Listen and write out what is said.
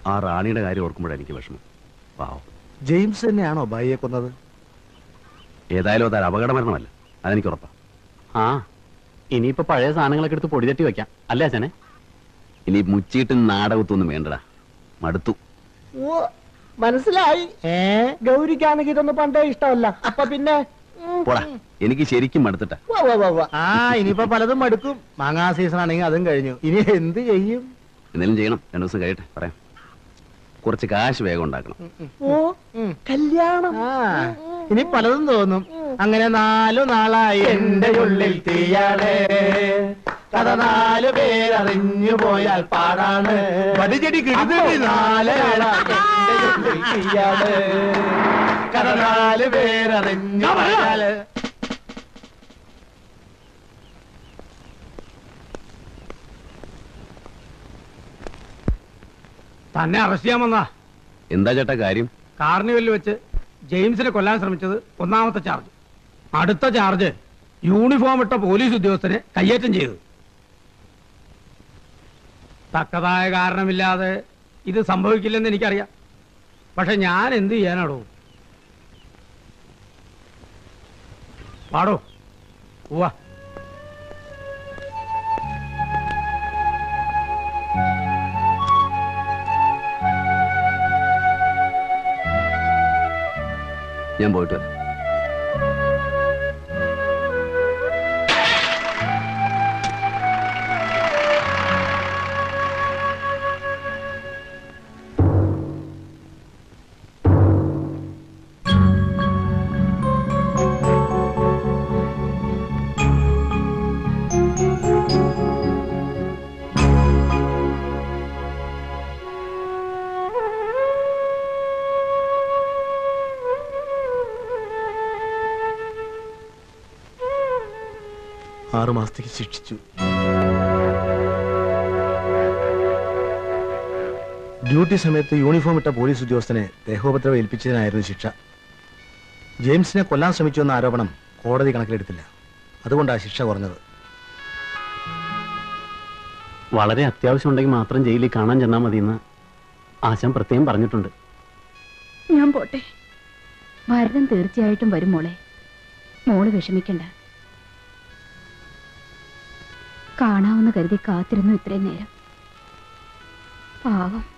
ആ റാണിയുടെ കാര്യം ഓർക്കുമ്പോഴാണ് എനിക്ക് വിഷമം പാവം ജെയിംസ് തന്നെയാണോ ബായിയെ കൊന്നത് ഏതായാലും അതൊരു അപകടമരണമല്ല അതെനിക്ക് ഉറപ്പാ ആ ഇനിയിപ്പോ പഴയ സാധനങ്ങളൊക്കെ എടുത്ത് പൊടി തട്ടി വെക്കാം അല്ലേ അച്ഛനെ ഇനി മുച്ചിയിട്ട് നാടകത്തൊന്നും വേണ്ടടാ മടുത്തു ഓ മനസ്സിലായി ഏ ഗൗരിക്കാണെങ്കിൽ ഇതൊന്നും പണ്ടേ ഇഷ്ടമല്ല അപ്പൊ പിന്നെ ഉം, പോടാ എനിക്ക് ശരിക്കും മടുത്തിട്ടാ ഉവ്വ, ഉവ്വ, ഉവ്വ. ആ ഇനിയിപ്പോ പലതും മടുക്കും മാങ്ങാ സീസൺ ആണെങ്കിൽ അതും കഴിഞ്ഞു ഇനി എന്ത് ചെയ്യും എന്തെങ്കിലും ചെയ്യണം രണ്ടു ദിവസം കഴിയട്ടെ പറയാം കുറച്ച് കാശ് വേഗം ഉണ്ടാക്കണം ഓ കല്യാണം ആ ഇനി പലതും തോന്നും അങ്ങനെ നാലു നാളായി എന്റെ ഉള്ളിൽ തീയാണ് കഥ നാല് പേരറിഞ്ഞു പോയാൽ പാടാണ് വടിചെടി കിടുകിടി നാല് നാളായി എന്റെ ഉള്ളിൽ തീയാണ് കഥ നാല് പേരറിഞ്ഞു പോയാൽ തന്നെ അറസ്റ്റ് ചെയ്യാൻ വന്നാ എന്താ ചേട്ടാ കാര്യം കാർണിവലിൽ വെച്ച് ജെയിംസിനെ കൊല്ലാൻ ശ്രമിച്ചത് ഒന്നാമത്തെ ചാർജ് അടുത്ത ചാർജ് യൂണിഫോം ഇട്ട പോലീസ് ഉദ്യോഗസ്ഥനെ കയ്യേറ്റം ചെയ്തു തക്കതായ കാരണമില്ലാതെ ഇത് സംഭവിക്കില്ലെന്ന് എനിക്കറിയാം പക്ഷെ ഞാൻ എന്ത് ചെയ്യാനാടോ പാടോ ഉവ്വ ഞാൻ പോയിട്ട് വരാം ആറു മാസത്തേക്ക് ശിക്ഷിച്ചു ഡ്യൂട്ടി സമയത്ത് യൂണിഫോം ഇട്ട പോലീസ് ഉദ്യോഗസ്ഥനെ ദേഹോപദ്രവം ഏൽപ്പിച്ചതിനായിരുന്നു ശിക്ഷ ജെയിംസിനെ കൊല്ലാൻ ശ്രമിച്ചു എന്ന ആരോപണം കോടതി കണക്കിലെടുത്തില്ല അതുകൊണ്ടാണ് ശിക്ഷ കുറഞ്ഞത് വളരെ അത്യാവശ്യം ഉണ്ടെങ്കിൽ മാത്രം ജയിലിൽ കാണാൻ ചെന്നാൽ മതിയെന്ന് ആശാൻ പ്രത്യേകം പറഞ്ഞിട്ടുണ്ട് ഞാൻ പോട്ടെ ഭരതൻ തീർച്ചയായിട്ടും വരും മോളെ മോള് വിഷമിക്കണ്ട കാണാമെന്ന് കരുതി കാത്തിരുന്നു ഇത്രയും നേരം പാവം